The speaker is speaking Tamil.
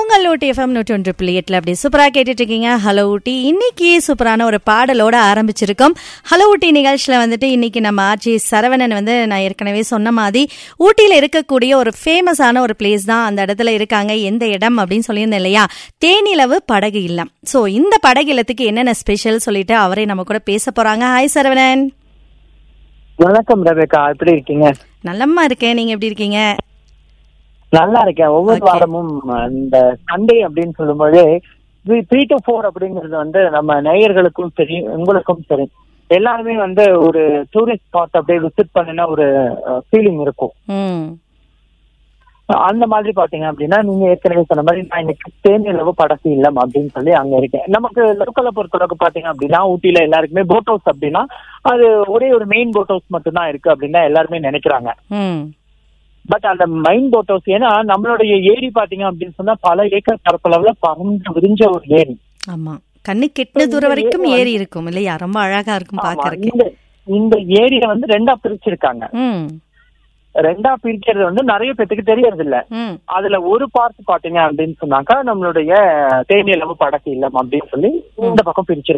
உங்கள் ஊட்டி எஃப்எம் நூற்றி ஒன்று புள்ளி எட்டில் அப்படி சூப்பராக கேட்டுட்டு இருக்கீங்க ஹலோ ஊட்டி இன்னைக்கு சூப்பரான ஒரு பாடலோட ஆரம்பிச்சிருக்கோம் ஹலோ ஊட்டி நிகழ்ச்சியில் வந்துட்டு இன்னைக்கு நம்ம ஆட்சி சரவணன் வந்து நான் ஏற்கனவே சொன்ன மாதிரி ஊட்டியில் இருக்கக்கூடிய ஒரு ஃபேமஸான ஒரு பிளேஸ் தான் அந்த இடத்துல இருக்காங்க எந்த இடம் அப்படின்னு சொல்லியிருந்தேன் இல்லையா தேனிலவு படகு இல்லம் ஸோ இந்த படகு இல்லத்துக்கு என்னென்ன ஸ்பெஷல் சொல்லிட்டு அவரே நம்ம கூட பேச போறாங்க ஹாய் சரவணன் வணக்கம் ரபேக்கா எப்படி இருக்கீங்க நல்லம்மா இருக்கேன் நீங்க எப்படி இருக்கீங்க நல்லா இருக்கேன் ஒவ்வொரு Okay. வாரமும் இந்த சண்டே அப்படின்னு சொல்லும்போது த்ரீ டு ஃபோர் அப்படிங்கிறது வந்து நம்ம நேயர்களுக்கும் சரி உங்களுக்கும் சரி எல்லாருமே வந்து ஒரு டூரிஸ்ட் ஸ்பாட் அப்படியே விசிட் பண்ணினா ஒரு ஃபீலிங் இருக்கும் ம் அந்த மாதிரி பாத்தீங்க அப்படின்னா நீங்க ஏற்கனவே சொன்ன மாதிரி நான் இன்னைக்கு தேனிலவு படகு இல்லம் அப்படின்னு சொல்லி அங்க இருக்கேன் நமக்கு லோக்கலை பொறுத்தளவுக்கு பாத்தீங்க அப்படின்னா ஊட்டியில எல்லாருக்குமே போட் ஹவுஸ் அப்படின்னா அது ஒரே ஒரு மெயின் போட் ஹவுஸ் மட்டும்தான் இருக்கு அப்படின்னு தான் எல்லாருமே நினைக்கிறாங்க ம் பட் அந்த மைன் போட் ஹவுஸ் ஏன்னா நம்மளுடைய ஏரி பாத்தீங்க அப்படின்னு சொன்னா பல ஏக்கர் பரப்பளவுல பறந்து விரிஞ்ச ஒரு ஏரி ஆமா கண்ணு கெட்டின தூரம் வரைக்கும் ஏறி இருக்கும் இல்லையா ரொம்ப அழகா இருக்கும் ஆமா, பாக்குறதுக்கு இந்த இந்த ஏரியை வந்து ரெண்டா பிரிச்சிருக்காங்க ம் ரெண்டா பிரிக்கிறது வந்து நிறைய பேத்துக்கு தெரியறது இல்ல ம் அதுல ஒரு பார்ட் பாத்தீங்க அப்படின்னு சொன்னாக்கா நம்மளுடைய தேனியளவு படக்கு இல்லம் அப்படின்னு சொல்லி இந்த பக்கம் பிரிச்சிருக்காங்க